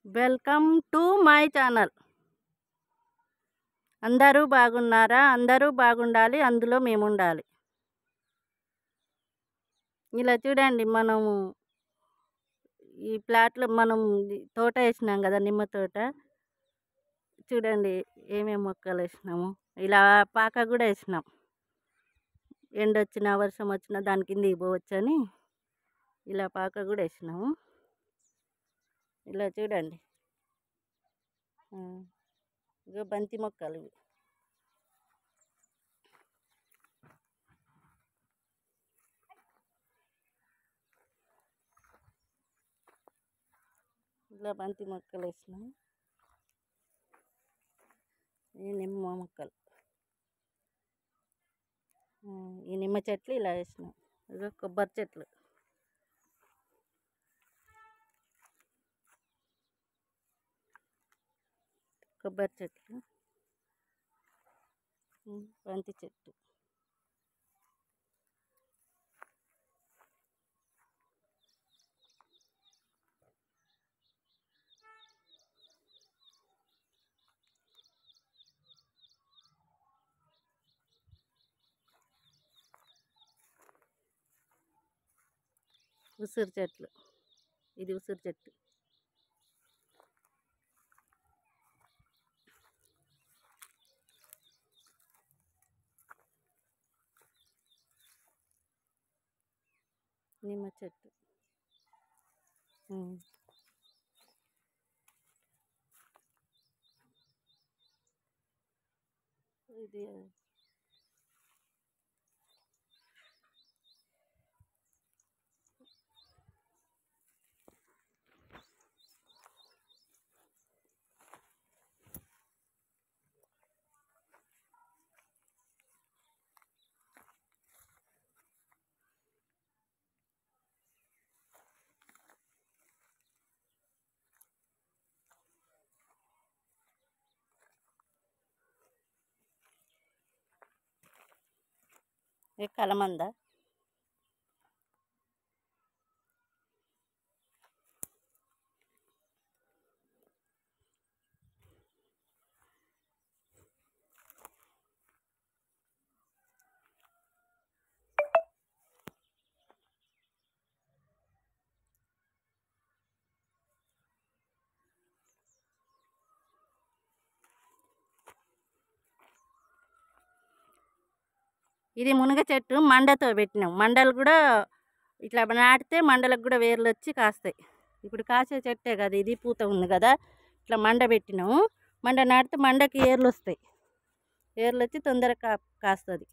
Welcome to my channel అందరూ బాగున్నారా అందరూ బాగుండాలి అందులో మేము ఉండాలి ఇలా చూడండి మనము ఈ ప్లాట్లో మనం ఇది తోట వేసినాం కదా నిమ్మ తోట చూడండి ఏమేమి మొక్కలు వేసినాము ఇలా పాక కూడా వేసినాం ఎండ వచ్చినా వర్షం వచ్చినా దాని కిందకి పోవచ్చని ఇలా పాక కూడా వేసినాము ఇలా చూడండి ఆ, ఇగో బంతి మొక్కలు ఇవి ఇలా బంతి మొక్కలు వేసినాం ఈ నిమ్మ మొక్కలు ఆ, ఈ నిమ్మ చెట్లు ఇలా వేసినాం ఇగో కొబ్బరి చెట్లు కొబ్బరి చెట్లు ఉమ్, బంతి చెట్టు ఉసిరి చెట్లు ఇది ఉసిరి చెట్టు నిమ్మ చెట్టు ఉమ్. ఇది ఇది కలమంద ఇది మునగ చెట్టు మండతో పెట్టినాం మండలు కూడా ఇట్లా నాటితే మండలకు కూడా వేర్లు వచ్చి కాస్తాయి ఇప్పుడు కాసే చెట్టే కదా ఇది పూత ఉంది కదా ఇట్లా మండ పెట్టినాము మండ నాటితే మండకి ఏర్లు వస్తాయి ఏర్లు వచ్చి తొందరగా కా కాస్తుంది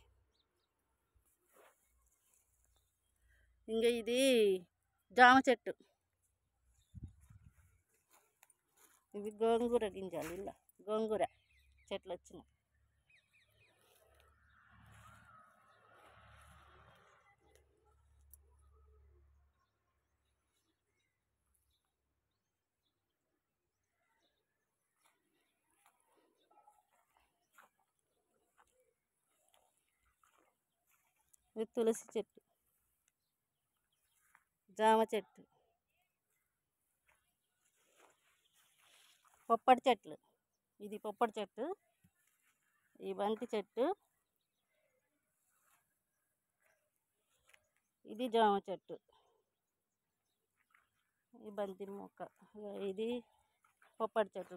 ఇంకా ఇది జామ చెట్టు ఇవి గోంగూర గింజలు ఇలా గోంగూర చెట్లు వచ్చినాయి ఇది తులసి చెట్టు జామ చెట్టు పొప్పడి చెట్లు ఇది పొప్పడి చెట్టు ఈ బంతి చెట్టు ఇది జామ చెట్టు ఈ బంతి మొక్క ఇది పొప్పడి చెట్లు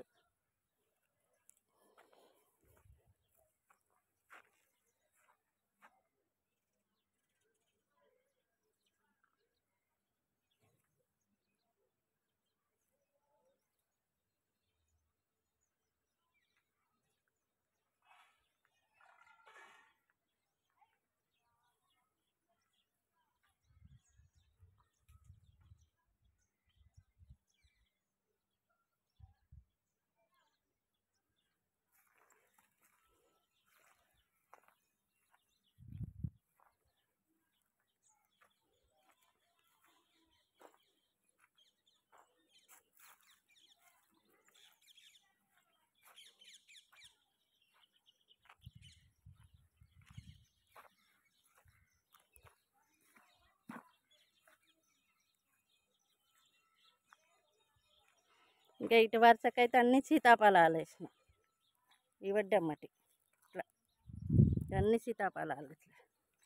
ఇంకా ఇటు వరుసకైతే అన్ని సీతాఫలాలు వేసిన ఈ వడ్డమ్మటి ఇట్లా అన్ని సీతాఫలాలు ఇట్లా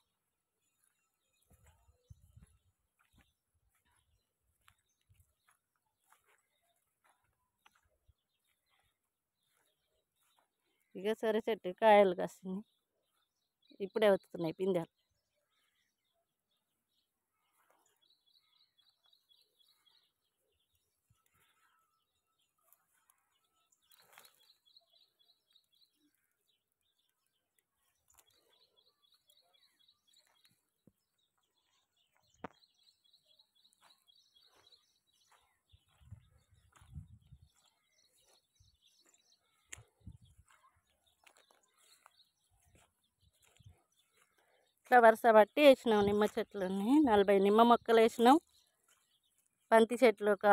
ఇక సరే చెట్టు కాయలు కాస్తున్నాయి ఇప్పుడే వస్తున్నాయి పిందెలు ఇట్లా వరుస బట్టి వేసినాం నిమ్మ చెట్లని నలభై నిమ్మ మొక్కలు వేసినాం బంతి చెట్లు ఒక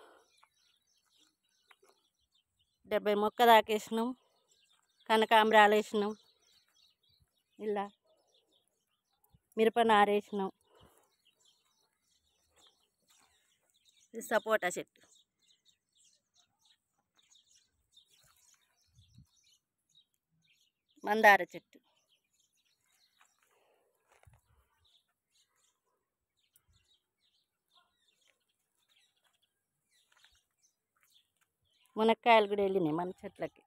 డెబ్బై మొక్క దాకేసినాం కనకాంబరాలు వేసినాం ఇలా మిరప నారేసినాం ఇది సపోటా చెట్టు మందార చెట్టు మునక్కాయలు కూడా వెళ్ళినాయి మన చెట్లకి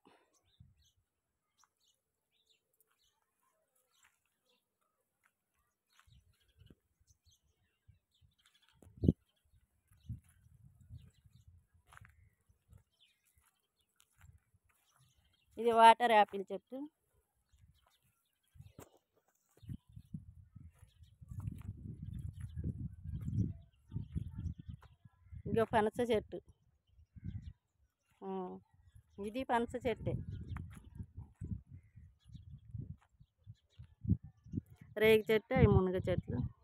ఇది వాటర్ యాపిల్ చెట్టు ఇగో పనస చెట్టు ఆ, ఇది పనస చెట్టే రేగి చెట్టు అవి మునగ చెట్లు